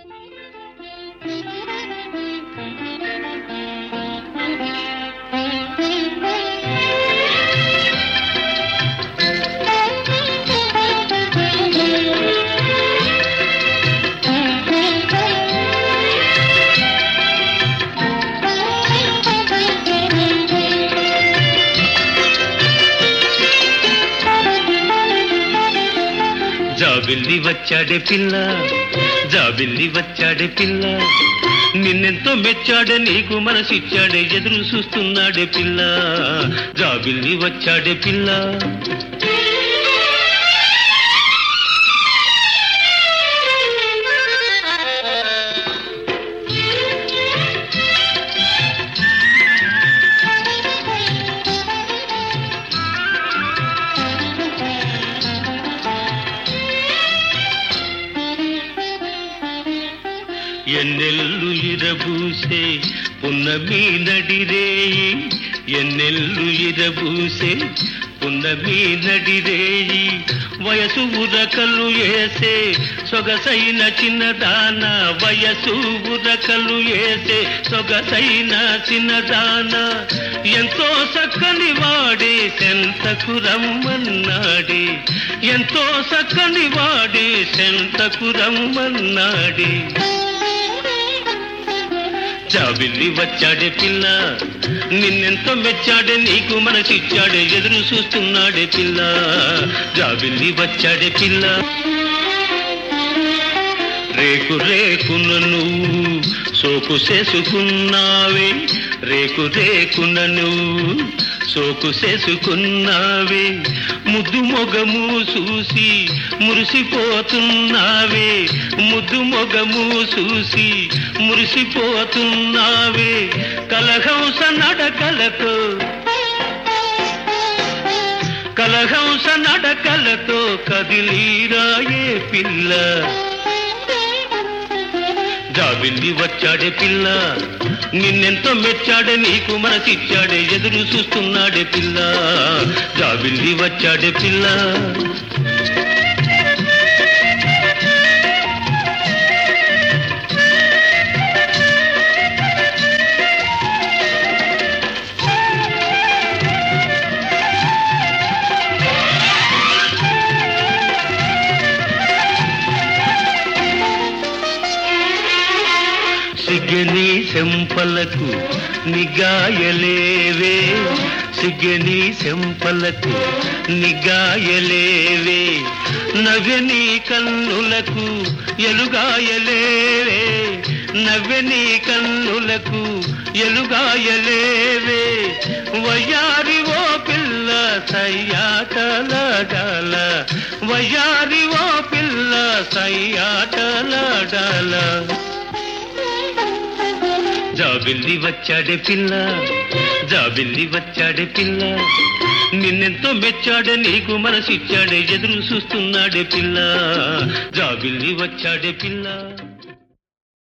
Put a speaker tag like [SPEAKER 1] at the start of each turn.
[SPEAKER 1] జాబిల్లి వచ్చాడే పిల్ల జాబిల్లి వచ్చాడే పిల్ల నిన్నెంతో మెచ్చాడే నీకు మనసిచ్చాడే ఎదురు చూస్తున్నాడే పిల్ల జాబిల్లి వచ్చాడే పిల్ల ఎన్నెల్లు ఇరబూసే పున్నమి నడిరేయి ఎన్నెల్లు ఇరబూసే పున్నమి నడిరేయి వయసు ఉరకలు ఏసే సొగసైన చిన్నదాన వయసు ఉరకలు ఏసే సొగసైన చిన్నదాన ఎంతో చక్కని వాడే సెంతకు రమ్మన్నాడే ఎంతో చక్కని వాడే సెంతకు రమ్మన్నాడే జాబిల్లి వచ్చాడే పిల్ల నిన్నెంతో మెచ్చాడే నీకు మనసిచ్చాడే ఎదురు చూస్తున్నాడే పిల్ల జాబిల్లి వచ్చాడే పిల్ల రేకు రేకున నువ్వు సోకు చేసుకున్నావే రేకు రేకున నువ్వు సోకు చేసుకున్నావే ముద్దు మొగము చూసి మురిసిపోతున్నావే ముద్దు మొగము చూసి మురిసిపోతున్నావే కలహంస నడకలతో కలహంస నడకలతో కదిలీరాయే పిల్ల జాబిల్లి వచ్చాడే పిల్ల నిన్నెంతో మెచ్చాడే నీకు మనసిచ్చాడే ఎదురు చూస్తున్నాడే పిల్ల జాబిల్లి వచ్చాడే పిల్ల సిగ్గని సెంపలకు నిగాయలేవే సిగ్గని సెంపలకు నిగాయలేవే నవ్వని కన్నులకు ఎలుగాయలేవే నవ్వని కన్నులకు ఎలుగాయలేవే వయ్యారి ఓ పిల్ల సయ్యాటలాడాల వయ్యారి ఓ పిల్ల సయ్యాటలాడాల జాబిల్లి వచ్చాడే పిల్ల జాబిల్లి వచ్చాడే పిల్ల నిన్నెంతో మెచ్చాడే నీకు మనసిచ్చాడే ఎదురు చూస్తున్నాడే పిల్ల జాబిల్లి వచ్చాడే పిల్ల